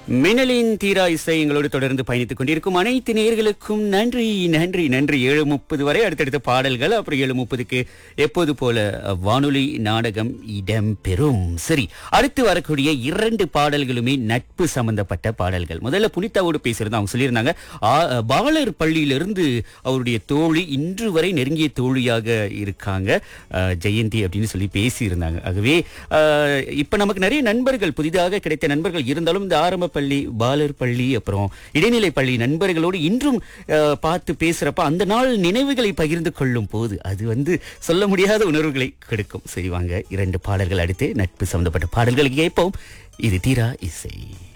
மின்னலின் தீரா இசை எங்களோடு தொடர்ந்து பயணித்துக் கொண்டிருக்கும் அனைத்து நேயர்களுக்கும் நன்றி நன்றி நன்றி ஏழு முப்பது வரை அடுத்தடுத்த பாடல்கள் அப்புறம் ஏழு முப்பதுக்கு எப்போது போல வானொலி நாடகம் இடம்பெறும் சரி அடுத்து வரக்கூடிய இரண்டு பாடல்களுமே நட்பு சம்பந்தப்பட்ட பாடல்கள் முதல்ல புனிதாவோடு பேசியிருந்தோம் அவங்க சொல்லியிருந்தாங்க ஆ, பாலர் பள்ளியிலிருந்து அவருடைய தோழி இன்று வரை நெருங்கிய தோழியாக இருக்காங்க ஆ, ஜெயந்தி அப்படின்னு சொல்லி பேசியிருந்தாங்க ஆகவே ஆ, இப்ப நமக்கு நிறைய நண்பர்கள் புதிதாக கிடைத்த நண்பர்கள் இருந்தாலும் இந்த ஆரம்ப பள்ளி பாலர் பள்ளி அப்புறம் இடைநிலை பள்ளி நண்பர்களோடு இன்றும் ஆ, பார்த்து பேசுறப்ப அந்த நாள் நினைவுகளை பகிர்ந்து கொள்ளும் போது அது வந்து சொல்ல முடியாத உணர்வுகளை கொடுக்கும் சரி வாங்க இரண்டு பாடல்கள் அடுத்து நட்பு சம்பந்தப்பட்ட பாடல்களை கேட்போம் இது தீரா இசை